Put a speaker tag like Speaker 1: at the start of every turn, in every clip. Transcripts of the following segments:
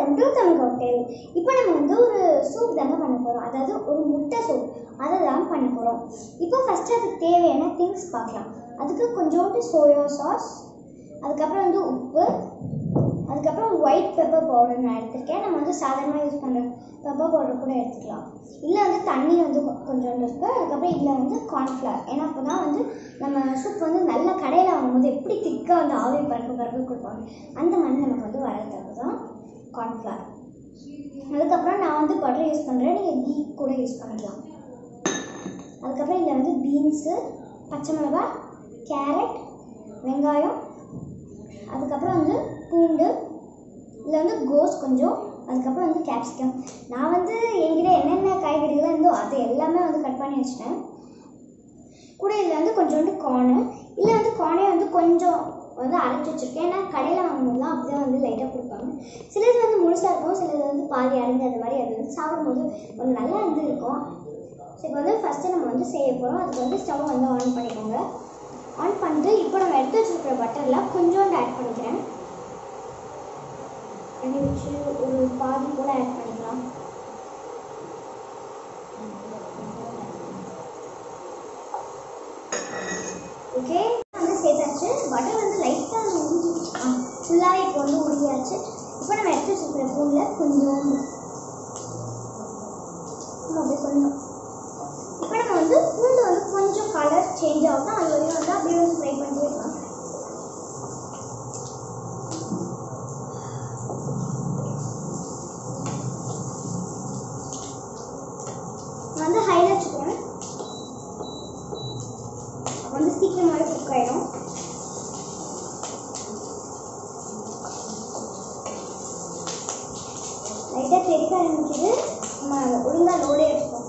Speaker 1: welcome to Tamil hotel இப்போ நம்ம வந்து ஒரு சூப் தாங்க பண்ண போகிறோம் அதாவது ஒரு முட்டை சூப் அதை தான் பண்ண போகிறோம் இப்போ ஃபஸ்ட்டு அதுக்கு தேவையான திங்ஸ் பார்க்கலாம் அதுக்கு கொஞ்சோண்டு சோயா சாஸ் அதுக்கப்புறம் வந்து உப்பு அதுக்கப்புறம் ஒயிட் பெப்பர் பவுடர் நான் எடுத்திருக்கேன் நம்ம வந்து சாதாரணமாக யூஸ் பண்ணுற பெப்பர் பவுடர் கூட எடுத்துக்கலாம் இல்லை வந்து தண்ணி வந்து கொ- கொஞ்சோண்டு இருக்குது அதுக்கப்புறம் இதில் வந்து கார்ன்ஃப்ளவர் ஏன்னா அப்போ தான் வந்து நம்ம சூப் வந்து நல்ல கடையில் வாங்கும்போது எப்படி திக்காக வந்து ஆவி பறக்க பறக்க கொடுப்பாங்க அந்த மாதிரி நமக்கு வந்து வரதுக்கு தான் கார்ன்ஃப்ளவர் அதுக்கப்புறம் நான் வந்து பட்டர் யூஸ் பண்ணுறேன் நீங்கள் கீ கூட யூஸ் பண்ணிக்கலாம் அதுக்கப்புறம் இதில் வந்து பீன்ஸு பச்சை மிளகா கேரட் வெங்காயம் அதுக்கப்புறம் வந்து பூண்டு இதில் வந்து கோஸ் கொஞ்சம் அதுக்கப்புறம் வந்து கேப்சிகம் நான் வந்து என்கிட்ட என்னென்ன காய்கறிகள் இருந்தோ அது எல்லாமே வந்து கட் பண்ணி வச்சிட்டேன் கூட இதில் வந்து கொஞ்சோண்டு கார்னு இல்லை வந்து கார்னே வந்து கொஞ்சம் வந்து அரைச்சி வச்சுருக்கேன் ஏன்னா கடையில் வாங்கும்போது அப்படி தான் வந்து லைட்டாக கொடுப்பாங்க சிலது வந்து முழுசாக இருக்கும் சிலது வந்து பாதி அரைஞ்சு அது மாதிரி அது வந்து சாப்பிடும்போது ஒரு நல்லா வந்து இருக்கும் ஸோ இப்போ வந்து ஃபஸ்ட்டு நம்ம வந்து செய்ய போகிறோம் அதுக்கு வந்து ஸ்டவ் வந்து ஆன் பண்ணிக்கோங்க ஆன் பண்ணிட்டு இப்போ நம்ம எடுத்து வச்சிருக்கிற பட்டரில் கொஞ்சோண்டு ஆட் பண்ணிக்கிறேன் எண்ணெய் வச்சு ஒரு பாதி போல் ஆட் பண்ணிக்கலாம் ஓகே வந்து சேர்த்தாச்சு பட்டர் வந்து லைட்டாக உருகி ஃபுல்லாகவே இப்போ வந்து உருகியாச்சு இப்போ நம்ம எடுத்து வச்சிருக்கிற பூனில் கொஞ்சம் அப்படியே கொஞ்சம் இப்போ நம்ம வந்து பூண்டு வந்து கொஞ்சம் கலர் சேஞ்ச் ஆகும் அது வரையும் வந்து அப்படியே வந்து ஃப்ரை பண்ணிட்டே இருக்கலாம் நான் வந்து ஹைல வச்சுக்கிறேன் அப்போ வந்து சீக்கிரமாகவே குக் ஆயிடும் லைட்டாக தெரிய ஆரம்பிக்குது நம்ம ஒழுங்காக லோடே எடுப்போம்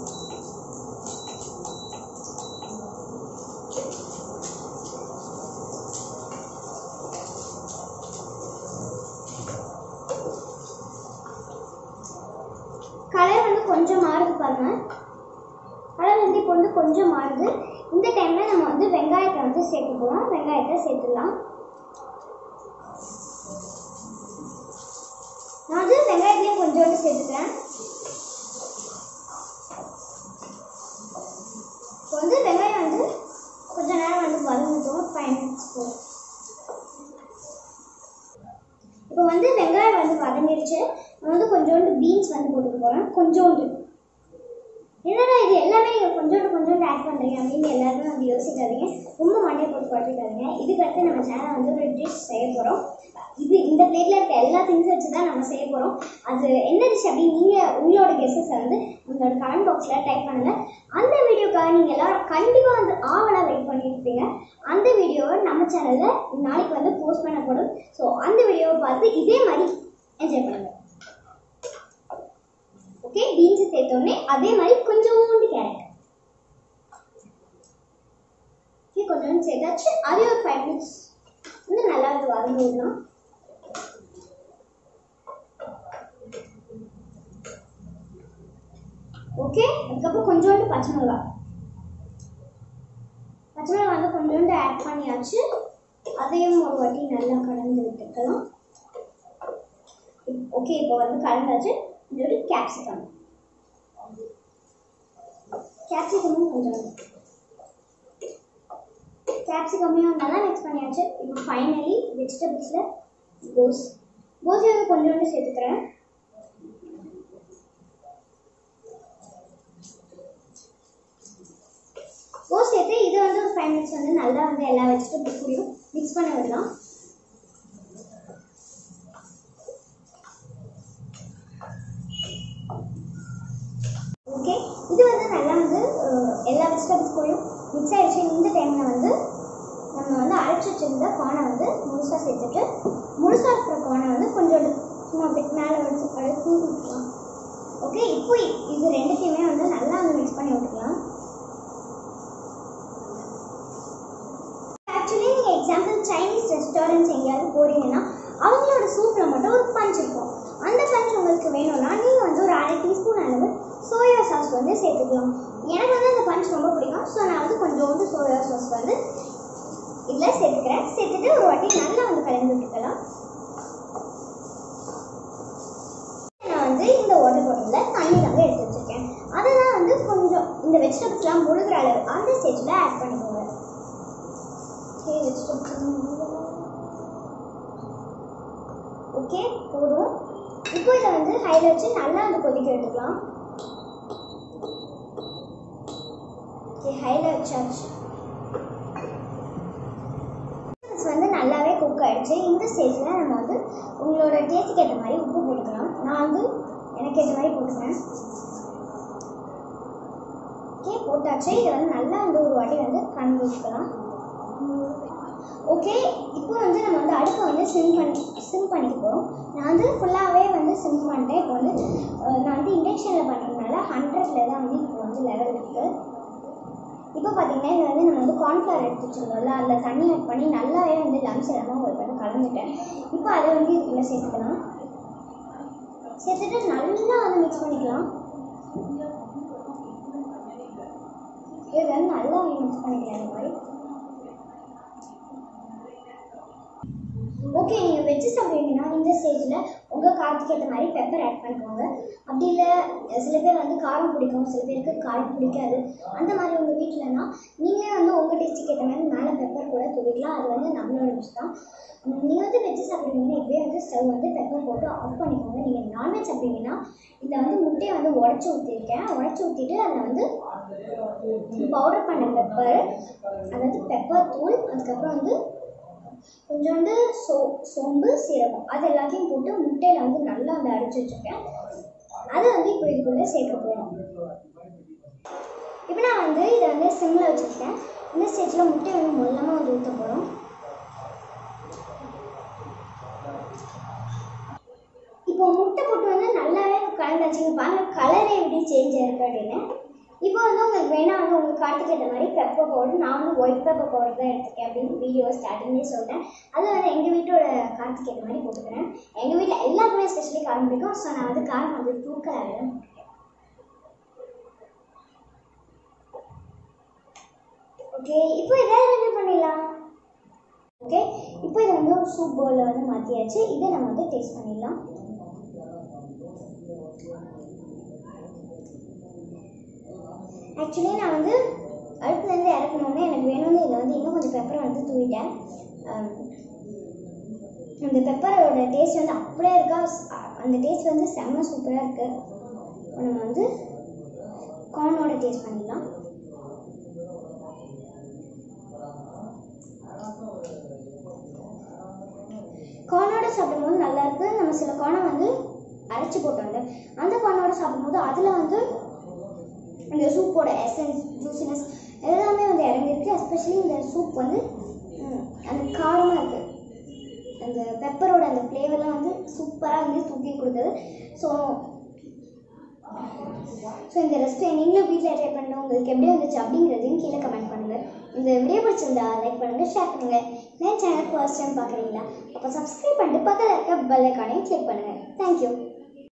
Speaker 1: கலர் வந்து கொஞ்சம் மாறுது பாருங்க கலர் வந்து இப்போ வந்து கொஞ்சம் மாறுது இந்த டைமில் நம்ம வந்து வெங்காயத்தை வந்து சேர்க்க போகிறோம் வெங்காயத்தை சேர்த்துடலாம் நான் வந்து வெங்காயத்தையும் கொஞ்சோண்டு சேர்த்துக்கிறேன் இப்போ வந்து வெங்காயம் வந்து கொஞ்ச நேரம் வந்து வதங்கட்டும் ஃபைவ் மினிட்ஸ் போதும் இப்போ வந்து வெங்காயம் வந்து வதங்கிடுச்சு நான் வந்து கொஞ்சோண்டு பீன்ஸ் வந்து போட்டுக்க போகிறேன் கொஞ்சோண்டு என்னடா இது எல்லாமே நீங்கள் கொஞ்சோண்டு கொஞ்சோண்டு ஆட் பண்ணுறீங்க அப்படின்னு எல்லாருமே வந்து யோசிக்காதீங்க ரொம்ப மண்டையை போட்டு குழப்பிக்காதீங்க இதுக்கு அடுத்து நம்ம சேனல் வந்து ஒரு டிஷ் செய்ய போகிறோம் இது இந்த பிளேட்டில் இருக்க எல்லா திங்ஸ் வச்சு தான் நம்ம செய்ய போகிறோம் அது என்ன டிஷ் அப்படின்னு நீங்கள் உங்களோட கெஸ்ஸஸை வந்து உங்களோட கமெண்ட் பாக்ஸில் டைப் பண்ணுங்கள் அந்த வீடியோக்காக நீங்கள் எல்லாரும் கண்டிப்பாக வந்து ஆவலாக வெயிட் பண்ணியிருப்பீங்க அந்த வீடியோவை நம்ம சேனலில் நாளைக்கு வந்து போஸ்ட் பண்ணப்படும் ஸோ அந்த வீடியோவை பார்த்து இதே மாதிரி என்ஜாய் பண்ணுங்கள் ஓகே பீன்ஸ் சேர்த்தோடனே அதே மாதிரி கொஞ்சோண்டு கேரட் ஓகே கொஞ்சோண்டு சேர்த்தாச்சு அதே ஒரு ஃபைவ் மினிட்ஸ் வந்து நல்லா இது வதங்கிடலாம் ஓகே அதுக்கப்புறம் கொஞ்சோண்டு பச்சை மிளகா பச்சை மிளகா வந்து கொஞ்சோண்டு ஆட் பண்ணியாச்சு அதையும் ஒரு வாட்டி நல்லா கலந்து விட்டுக்கலாம் ஓகே இப்போ வந்து கலந்தாச்சு இதோட கேப்சிகம் கேப்சிகமும் கொஞ்சம் கேப்சிகமையும் நல்லா மிக்ஸ் பண்ணியாச்சு இப்போ ஃபைனலி வெஜிடபிள்ஸில் கோஸ் கோஸையும் கொஞ்சோண்டு சேர்த்துக்கிறேன் கோஸ் சேர்த்து இது வந்து ஒரு ஃபைவ் மினிட்ஸ் வந்து நல்லா வந்து எல்லா வெஜிடபிள்ஸ் கூடயும் மிக்ஸ் பண்ண விடலாம் ஓகே இது வந்து நல்லா வந்து அஹ், எல்லா வெஜிடபிள்ஸ் கூடயும் மிக்ஸ் ஆயிடுச்சு இந்த டைமில் வந்து நம்ம வந்து அரைச்சி வச்சிருந்த கோனை வந்து முழுசாக சேர்த்துட்டு முழுசாக இருக்கிற கோனை வந்து கொஞ்சோண்டு சும்மா அப்படி மேலே வச்சு அப்படியே தூவி விட்டுக்கலாம் ஓகே இப்போ இ- இது ரெண்டுத்தையுமே வந்து நல்லா வந்து மிக்ஸ் பண்ணி விட்டுக்கலாம் ஆக்சுவலி நீங்கள் எக்ஸாம்பிள் சைனீஸ் ரெஸ்டாரண்ட்ஸ் எங்கேயாவது போறீங்கன்னா அவங்களோட சூப்பில் மட்டும் ஒரு பஞ்ச் இருக்கும் அந்த பஞ்ச் உங்களுக்கு வேணும்னா நீங்கள் வந்து ஒரு அரை டீஸ்பூன் அளவு சோயா சாஸ் வந்து சேர்த்துக்கலாம் எனக்கு வந்து அந்த பஞ்ச் ரொம்ப பிடிக்கும் ஸோ நான் வந்து கொஞ்சோண்டு சோயா சாஸ் வந்து இதில் சேர்த்துக்கிறேன் சேர்த்துட்டு ஒரு வாட்டி நல்லா வந்து கலந்து விட்டுக்கலாம் வெஜிடபிள்ஸ்லாம் முழுகிற அளவு அந்த ஸ்டேஜில் ஆட் பண்ணிக்கோங்க ஓகே வெஜிடபிள்ஸ் ஓகே போதும் இப்போ இதை வந்து ஹைல வச்சு நல்லா வந்து கொதிக்க எடுத்துக்கலாம் ஓகே ஹைல வச்சாச்சு இது வந்து நல்லாவே குக் ஆயிடுச்சு இந்த ஸ்டேஜில் நம்ம வந்து உங்களோட டேஸ்ட்டுக்கு ஏற்ற மாதிரி உப்பு போட்டுக்கலாம் நான் வந்து எனக்கு ஏற்ற மாதிரி போட்டுக்கிறேன் ஓகே போட்டாச்சு இதை வந்து நல்லா வந்து ஒரு வாட்டி வந்து கலந்து வச்சுக்கலாம் ஓகே இப்போ வந்து நம்ம வந்து அடுப்பை வந்து சிம் பண்ணி சிம் பண்ணிக்க போகிறோம் நான் வந்து ஃபுல்லாகவே வந்து சிம் பண்ணிட்டேன் இப்போ வந்து அஹ், நான் வந்து இண்டக்ஷனில் பண்ணுறதுனால ஹண்ட்ரட்ல தான் வந்து இப்போ வந்து லெவல் இருக்குது இப்போ பார்த்தீங்கன்னா இது வந்து நம்ம வந்து கார்ன்ஃப்ளவர் எடுத்து வச்சுருந்தோம்ல அதில் தண்ணி ஆட் பண்ணி நல்லாவே வந்து லம்ஸ் இல்லாமல் உங்களுக்கு வந்து கலந்துட்டேன் இப்போ அதை வந்து இதுக்குள்ளே சேர்த்துக்கலாம் சேர்த்துட்டு நல்லா வந்து மிக்ஸ் பண்ணிக்கலாம் இது வந்து நல்லா மிக்ஸ் பண்ணிக்கலாம் இந்த மாதிரி ஓகே நீங்கள் வெஜ்ஜு சாப்பிடுவீங்கன்னா இந்த ஸ்டேஜில் உங்கள் காரத்துக்கு ஏற்ற மாதிரி பெப்பர் ஆட் பண்ணிக்கோங்க அப்படி இல்லை சில பேர் வந்து காரம் பிடிக்கும் சில பேருக்கு காரம் பிடிக்காது அந்த மாதிரி உங்கள் வீட்டிலனா நீங்களே வந்து உங்கள் டேஸ்ட்டுக்கு ஏற்ற மாதிரி மேலே பெப்பர் கூட தூவிக்கலாம் அது வந்து நம்மளோட விஷ் தான் நீங்கள் வந்து வெஜ்ஜு சாப்பிடுவீங்கன்னா இப்போயே வந்து ஸ்டவ் வந்து பெப்பர் போட்டு ஆஃப் பண்ணிக்கோங்க நீங்கள் நான்வெஜ் சாப்பிடுவீங்கன்னா இதில் வந்து முட்டையை வந்து உடச்சி ஊற்றிருக்கேன் உடச்சி ஊற்றிட்டு அதில் வந்து பவுடர் பண்ண பெப்பர் அதாவது பெப்பர் தூள் அதுக்கப்புறம் வந்து கொஞ்சோண்டு சோ சோம்பு சீரகம் அது எல்லாத்தையும் போட்டு முட்டையில் வந்து நல்லா வந்து அரைச்சி வச்சுருக்கேன் அதை வந்து இப்போ இதுக்குள்ளே சேர்க்க போகிறோம் இப்போ நான் வந்து இதை வந்து சிம்மில் வச்சுருக்கேன் இந்த ஸ்டேஜில் முட்டை வந்து மொல்லமாக வந்து ஊற்ற போகிறோம் இப்போ முட்டை போட்டு வந்து நல்லாவே கலந்தாச்சுங்க பாருங்க கலரே எப்படி சேஞ்ச் ஆயிருக்கு அப்படின்னு இப்போ வந்து உங்களுக்கு வேணா வந்து உங்களுக்கு காட்டுக்கு ஏற்ற மாதிரி பெப்பர் பவுடர் நான் வந்து ஒயிட் பெப்பர் பவுடர் தான் எடுத்துக்கேன் அப்படின்னு வீடியோ ஸ்டார்டிங்லேயே சொல்லிட்டேன் அது வந்து எங்கள் வீட்டோட காரத்துக்கு ஏற்ற மாதிரி போட்டுக்கிறேன் எங்கள் வீட்டில் எல்லாருக்குமே ஸ்பெஷலி காரம் பிடிக்கும் ஸோ நான் வந்து காரம் வந்து தூக்கலாக தான் ஓகே இப்போ இதை என்ன பண்ணிடலாம் ஓகே இப்போ இதை வந்து ஒரு சூப் பவுலில் வந்து மாற்றியாச்சு இதை நம்ம வந்து டேஸ்ட் பண்ணிடலாம் ஆக்சுவலி நான் வந்து அடுப்புலேருந்து இறக்கணுன்னே எனக்கு வேணும்னு இதில் வந்து இன்னும் கொஞ்சம் பெப்பரை வந்து தூவிட்டேன் ஆம், அந்த பெப்பரோட டேஸ்ட் வந்து அப்படியே இருக்கா ஸ்- அந்த டேஸ்ட் வந்து செம்ம சூப்பராக இருக்குது இப்போ நம்ம வந்து கார்னோட டேஸ்ட் பண்ணிடலாம் கார்னோட சாப்பிடும்போது நல்லா இருக்கு நம்ம சில கார்னை வந்து அரைச்சி போட்டோம்ல அந்த கார்னோட சாப்பிடும்போது அதில் வந்து இந்த சூப்போட எசன்ஸ் ஜூசினஸ் எல்லாமே வந்து இறங்கிருக்கு எஸ்பெஷலி இந்த சூப் வந்து ம், அந்த காரமாக இருக்குது அந்த பெப்பரோட அந்த ஃப்ளேவர்லாம் வந்து சூப்பராக வந்து தூக்கி கொடுக்குது ஸோ ஸோ இந்த ரெசிபியை நீங்களும் வீட்டில் ட்ரை பண்ணணும் உங்களுக்கு எப்படி வந்துச்சு அப்படிங்கிறதையும் கீழே கமெண்ட் பண்ணுங்கள் இந்த வீடியோ பிடிச்சிருந்தா லைக் பண்ணுங்கள் ஷேர் பண்ணுங்கள் என் சேனல் ஃபர்ஸ்ட் டைம் பார்க்குறீங்களா அப்போ சப்ஸ்கிரைப் பண்ணிட்டு பக்கத்தில் இருக்க பெல் ஐக்கானையும் கிளிக் பண்ணுங்கள் தேங்க்யூ